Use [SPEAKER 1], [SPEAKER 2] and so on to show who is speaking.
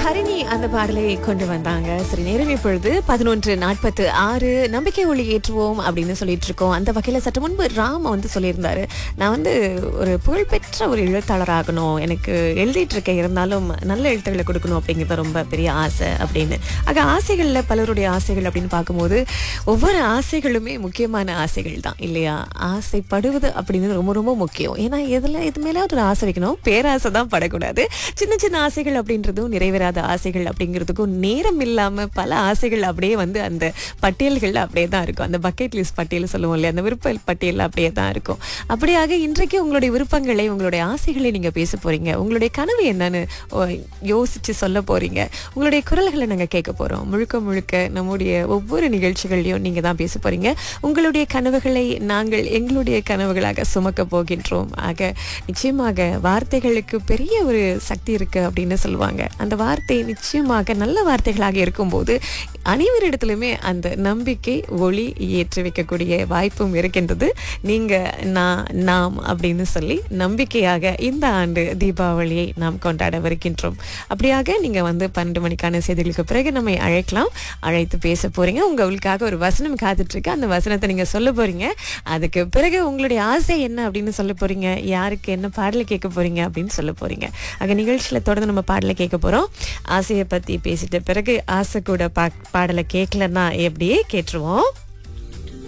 [SPEAKER 1] ஹரிணி அந்த பாடலை கொண்டு வந்தாங்க சரி நேரம் இப்பொழுது பதினொன்று நாற்பத்து ஆறு நம்பிக்கை ஒளி ஏற்றுவோம் அப்படின்னு சொல்லிட்டு இருக்கோம் அந்த வகையில் சற்று முன்பு ராம் வந்து சொல்லியிருந்தாரு நான் வந்து ஒரு புகழ்பெற்ற ஒரு எழுத்தாளர் ஆகணும் எனக்கு எழுதிட்டு இருக்க இருந்தாலும் நல்ல எழுத்துக்களை கொடுக்கணும் அப்படிங்கிறது ரொம்ப பெரிய ஆசை அப்படின்னு ஆக ஆசைகளில் பலருடைய ஆசைகள் அப்படின்னு பார்க்கும்போது ஒவ்வொரு ஆசைகளுமே முக்கியமான ஆசைகள் தான் இல்லையா ஆசைப்படுவது அப்படின்னு ரொம்ப ரொம்ப முக்கியம் ஏன்னா எதில் எது மேலே ஒரு ஆசை வைக்கணும் பேராசை தான் படக்கூடாது சின்ன சின்ன ஆசைகள் அப்படின்றதும் நிறைவேறாத ஆசைகள் அப்படிங்கிறதுக்கும் நேரம் இல்லாமல் பல ஆசைகள் அப்படியே வந்து அந்த பட்டியல்கள் அப்படியே தான் இருக்கும் அந்த பக்கெட் லிஸ்ட் பட்டியல் சொல்லுவோம் இல்லையா அந்த விருப்ப பட்டியல் அப்படியே தான் இருக்கும் அப்படியாக இன்றைக்கு உங்களுடைய விருப்பங்களை உங்களுடைய ஆசைகளை நீங்கள் பேச போறீங்க உங்களுடைய கனவு என்னன்னு ஓ, யோசிச்சு சொல்ல போறீங்க உங்களுடைய குரல்களை நாங்கள் கேட்க போறோம் முழுக்க முழுக்க நம்முடைய ஒவ்வொரு நிகழ்ச்சிகள்லையும் நீங்க தான் பேச போறீங்க உங்களுடைய கனவுகளை நாங்கள் எங்களுடைய கனவுகளாக சுமக்க போகின்றோம் ஆக நிச்சயமாக வார்த்தைகளுக்கு பெரிய ஒரு சக்தி இருக்கு அப்படின்னு சொல்லுவாங்க அந்த வார்த்தை நிச்சயமாக நல்ல வார்த்தைகளாக இருக்கும்போது அனைவரிடத்திலுமே அந்த நம்பிக்கை ஒளி ஏற்றி வைக்கக்கூடிய வாய்ப்பும் இருக்கின்றது நீங்க நான் நாம் அப்படின்னு சொல்லி நம்பிக்கையாக இந்த ஆண்டு தீபாவளியை நாம் கொண்டாடவிருக்கின்றோம் அப்படியாக நீங்க வந்து பன்னெண்டு மணிக்கான செய்திகளுக்கு பிறகு நம்மை அழைக்கலாம் அழைத்து பேச போறீங்க உங்களுக்காக ஒரு வசனம் காத்துட்டு இருக்கு அந்த வசனத்தை நீங்க சொல்ல போறீங்க அதுக்கு பிறகு உங்களுடைய ஆசை என்ன அப்படின்னு சொல்ல போறீங்க யாருக்கு என்ன பாடலை கேட்க போறீங்க அப்படின்னு சொல்ல போறீங்க ஆக நிகழ்ச்சியில தொடர்ந்து நம்ம பாடலை கேட்க போறோம் ஆசையை பத்தி பேசிட்ட பிறகு ஆசை கூட பா பாடலை கேட்கலன்னா எப்படியே கேட்டுருவோம்